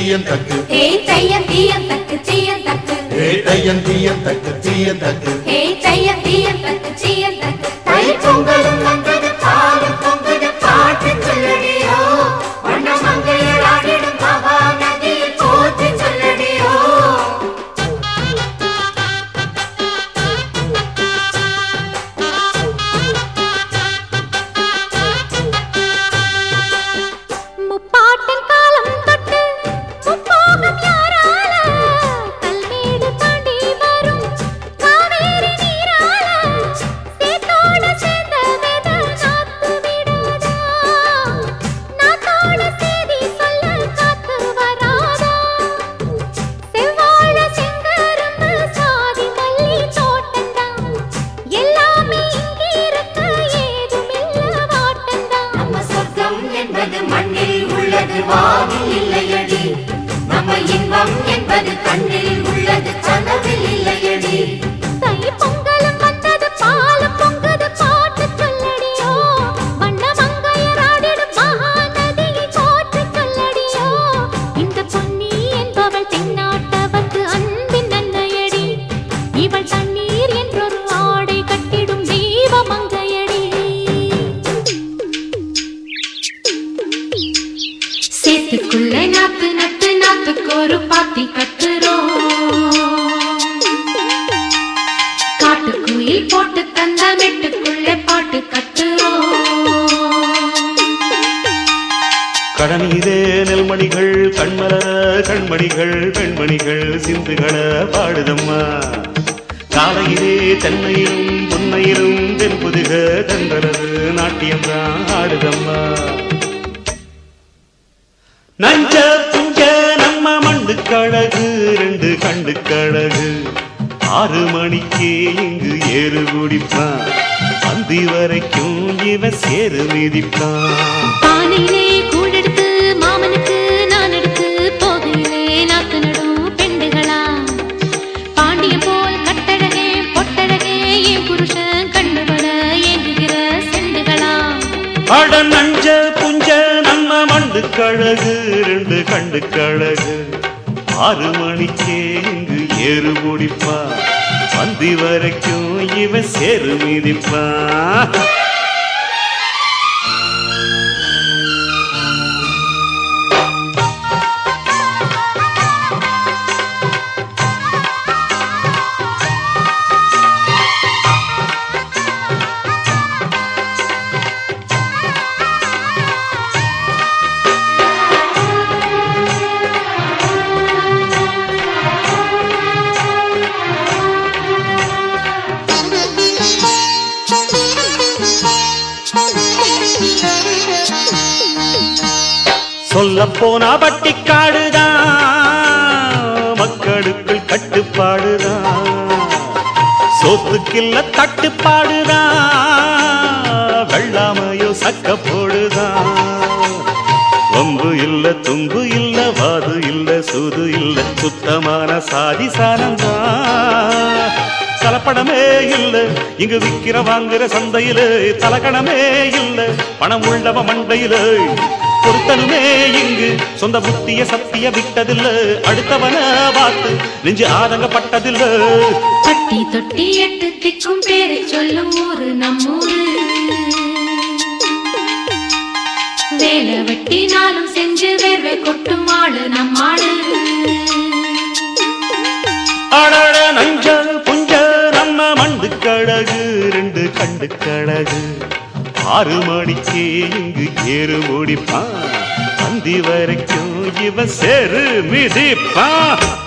தீயன் தக்கு ஹே தையம் தீயம் தக்கு தீயம் தக்கு ஏ தையன் தீயன் தக்கு தீயன் தக்கு ஹே தையம் தீயம் தக்கு தீயம் தக்கு தை பொங்கலும் வந்தது பாலும் பொங்குது பாட்டு சொல்லடியோ வண்ண மங்கையர் ஆடிடும் மகா நதியில் போற்றி சொல்லடியோ முப்பாட்டின் காலம் தொட்டு முப்போகம் யாரால கல்மேடு தாண்டி வரும் காவேரி நீரால சேத்தோட சேர்ந்த வெத நாத்து விடாதா நாத்தோட செய்தி சொல்ல காத்து வராதா செவ்வாழ செங்கரும்பு சாதி மல்லி தோட்டந்தான் எல்லாமே இங்கிருக்க ஏதுமில்ல வாட்டந்தான் நம்ம சொர்க்கம் என்பது மண்ணில் உள்ளது வானில் இல்லையடி நம்ம இன்பம் என்பது கண்ணில் உள்ளது கனவில் இல்லையடி தை பொங்கலும் வந்தது பாலும் பொங்குது பாட்டு சொல்லடியோ வண்ண மங்கையர் ஆடிடும் மகாநதியை போற்று சொல்லடியோ இந்த பொன்னி என்பவள் தென்னாட்டவர்க்கு அன்பின் நன்மையடி இவள் தண்ணீர் என்றொரு ஆடை கட்டிடும் தெய்வ மங்கையடி சேத்துக்குள்ள நாத்து நட்டு நாத்துக்கு ஒரு பாத்தி கட்டுறோம் காட்டுக்குயில் போட்டு தந்த மெட்டுக்குள்ளே பாட்டு கட்டுறோம் கடனீரே நெல்மணிகள் கண்மலர கண்மணிகள் பெண்மணிகள் சிந்துகள பாடுதம்மா காலையிலே தென்னையிலும் பொன்னையிலும் தென்புதுக தந்தரது நாட்டியம்தான் ஆடுதம்மா நஞ்ச புஞ்ச நம்ம மண்டு கழகு ரெண்டு கண்டு கழகு ஆறு மணிக்கே இங்கு ஏறு குடிப்பான் அந்தி வரைக்கும் இவன் சேரு மிதிப்பான் பானையிலே கூழெடுத்து மாமனுக்கு நான் எடுத்து போகையிலே நாத்து நடும் பெண்டுகளா பாண்டிய போல் கட்டழகே பொட்டழகே என் புருஷன் கண்டுபட ஏங்குகிற செண்டுகளா அட நஞ்ச புஞ்ச நம்ம மண்டு கழகு ரெண்டு கண்டு கழகு ஆறு மணிக்கே இங்கு ஏறு குடிப்பா அந்தி வரைக்கும் இவன் சேரு மிதிப்பான் சொல்ல போனா பட்டிக்காடுதான் மக்களுக்குள் கட்டுப்பாடுதான் சோத்துக்கில்ல தட்டுப்பாடுதான் வெள்ளாமையோ சக்க போடுதான் வம்பு இல்ல தும்பு இல்ல வாது இல்ல சூது இல்ல சுத்தமான சாதி சானந்தான் கலப்படமே இல்ல இங்கு விக்கிற வாங்குற சந்தையில தலகணமே இல்ல பணம் உள்ளவ மண்டையில பொருத்தனுமே இங்கு சொந்த புத்திய சத்திய விட்டதில்ல அடுத்தவன பார்த்து நெஞ்சு ஆதங்கப்பட்டதில்ல பட்டி தொட்டி எட்டு திக்கும் பேரை சொல்லும் ஊரு நம்மூரு வேலை வெட்டினாலும் செஞ்சு வேர்வை கொட்டும் ஆளு நம்மாடு அடட நஞ்ச புஞ்ச நம்ம மண்டு கழகு ரெண்டு கண்டு கழகு ஆறு மணிக்கு இங்கு ஏறு ஓடிப்பான் அந்தி வரைக்கும் இவன் சேரு மிதிப்பான்